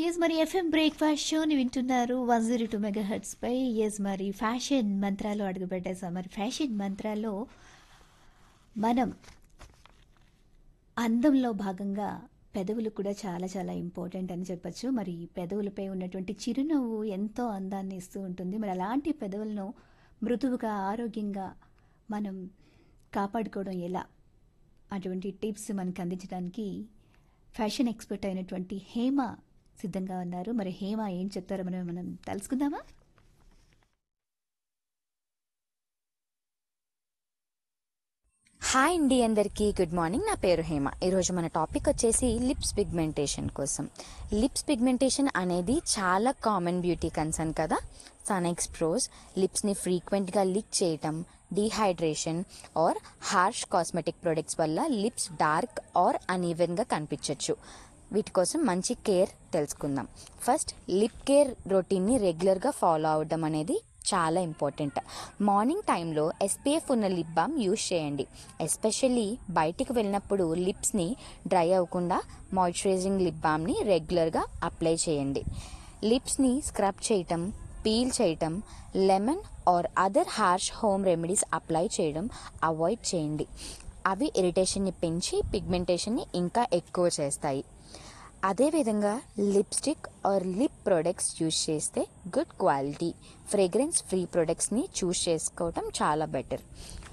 yes మరి FM breakfast షోని వింటున్నారు one zero two mega heads పై ఎస్ మరి ఫ్యాషన్ మంత్రాలు అడుగుపెట్టేసాం మరి ఫ్యాషన్ మంత్రాల్లో మనం అందంలో భాగంగా పెదవులు కూడా చాలా చాలా ఇంపార్టెంట్ అని చెప్పొచ్చు మరి పెదవులపై ఉన్నటువంటి చిరునవ్వు ఎంతో అందాన్ని ఇస్తూ ఉంటుంది మరి అలాంటి పెదవులను మృదువుగా ఆరోగ్యంగా మనం కాపాడుకోవడం ఎలా అటువంటి టిప్స్ మనకు అందించడానికి ఫ్యాషన్ ఎక్స్పర్ట్ అయినటువంటి హేమ సిద్ధంగా ఉన్నారు మరి హేమ ఏం చెప్తారో మనం మనం తెలుసుకుందామా హాయ్ అండి అందరికీ గుడ్ మార్నింగ్ నా పేరు హేమ ఈరోజు మన టాపిక్ వచ్చేసి లిప్స్ పిగ్మెంటేషన్ కోసం లిప్స్ పిగ్మెంటేషన్ అనేది చాలా కామన్ బ్యూటీ కన్సర్న్ కదా సనెక్స్ ప్రోస్ లిప్స్ని ఫ్రీక్వెంట్గా లీక్ చేయటం dehydration or harsh cosmetic products వల్ల లిప్స్ డార్క్ ఆర్ అన్ఈవెన్గా కనిపించవచ్చు వీటి కోసం మంచి కేర్ తెలుసుకుందాం ఫస్ట్ లిప్ కేర్ రొటీన్ని రెగ్యులర్గా ఫాలో అవడం అనేది చాలా ఇంపార్టెంట్ మార్నింగ్ టైంలో ఎస్పీఎఫ్ ఉన్న లిప్ బామ్ యూజ్ చేయండి ఎస్పెషల్లీ బయటికి వెళ్ళినప్పుడు లిప్స్ని డ్రై అవ్వకుండా మాయిశ్చరైజింగ్ లిప్ బామ్ని రెగ్యులర్గా అప్లై చేయండి లిప్స్ని స్క్రబ్ చేయటం పీల్ చేయటం lemon or other harsh home remedies apply చేయడం అవాయిడ్ చేయండి అవి ఇరిటేషన్ని పెంచి పిగ్మెంటేషన్ని ఇంకా ఎక్కువ చేస్తాయి అదేవిధంగా lipstick or lip products use చేస్తే గుడ్ క్వాలిటీ ఫ్రేగ్రెన్స్ ఫ్రీ ప్రొడక్ట్స్ని చూస్ చేసుకోవటం చాలా బెటర్